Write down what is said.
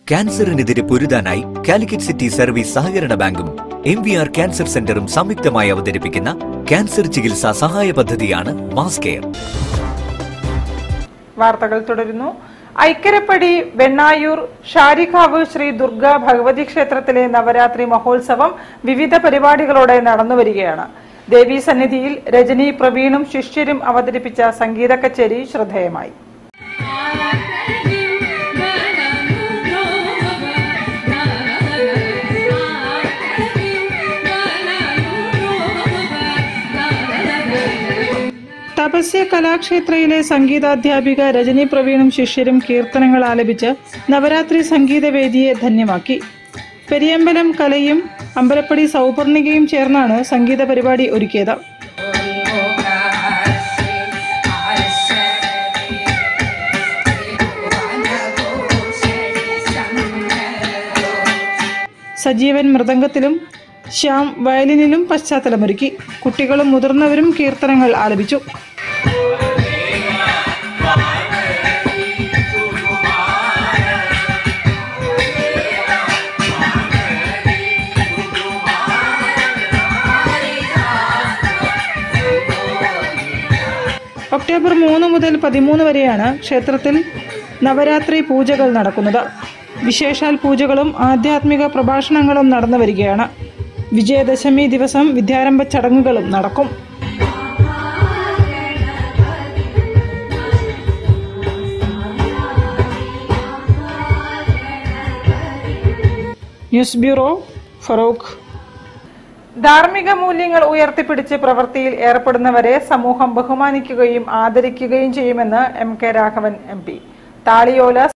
ക്യാൻസറിനെതിരെ പൊരുതാനായി Calicut city service സഹകരണ ബാങ്കും എം വി ആർ ക്യാൻസർ സെന്ററും സംയുക്തമായി അവതരിപ്പിക്കുന്ന ക്യാൻസർ ചികിത്സാ സഹായ പദ്ധതിയാണ് മാസ് കെയർ വാർത്തകൾ തുടരുന്നു ഐക്കരപ്പടി വെണ്ണായൂർ ഷാരിഖാവ് ശ്രീ ദുർഗ ഭഗവതി ക്ഷേത്രത്തിലെ നവരാത്രി മഹോത്സവം വിവിധ പരിപാടികളോടെ നടന്നുവരികയാണ് ദേവീ സന്നിധിയിൽ രജനി പ്രവീണും ശിഷ്യരും അവതരിപ്പിച്ച സംഗീത കച്ചേരി ശ്രദ്ധേയമായി തപസ്യ കലാക്ഷേത്രയിലെ സംഗീതാധ്യാപിക രജനി പ്രവീണും ശിഷ്യരും കീർത്തനങ്ങൾ ആലപിച്ച് നവരാത്രി സംഗീതവേദിയെ ധന്യമാക്കി പെരിയമ്പലം കലയും അമ്പലപ്പടി സൗപർണികയും ചേർന്നാണ് സംഗീത പരിപാടി ഒരുക്കിയത് സജീവൻ മൃദംഗത്തിലും ശ്യാം വയലിനിലും പശ്ചാത്തലമൊരുക്കി കുട്ടികളും മുതിർന്നവരും കീർത്തനങ്ങൾ ആലപിച്ചു ഒക്ടോബർ മൂന്ന് മുതൽ പതിമൂന്ന് വരെയാണ് ക്ഷേത്രത്തിൽ നവരാത്രി പൂജകൾ നടക്കുന്നത് വിശേഷാൽ പൂജകളും ആധ്യാത്മിക പ്രഭാഷണങ്ങളും നടന്നു വരികയാണ് വിജയദശമി ദിവസം വിദ്യാരംഭ ചടങ്ങുകളും നടക്കും ന്യൂസ് ബ്യൂറോ ഫറൂഖ് ധാർമ്മിക മൂല്യങ്ങൾ ഉയർത്തിപ്പിടിച്ച് പ്രവൃത്തിയിൽ ഏർപ്പെടുന്നവരെ സമൂഹം ബഹുമാനിക്കുകയും ആദരിക്കുകയും ചെയ്യുമെന്ന് M K Raghavan M P താളിയോല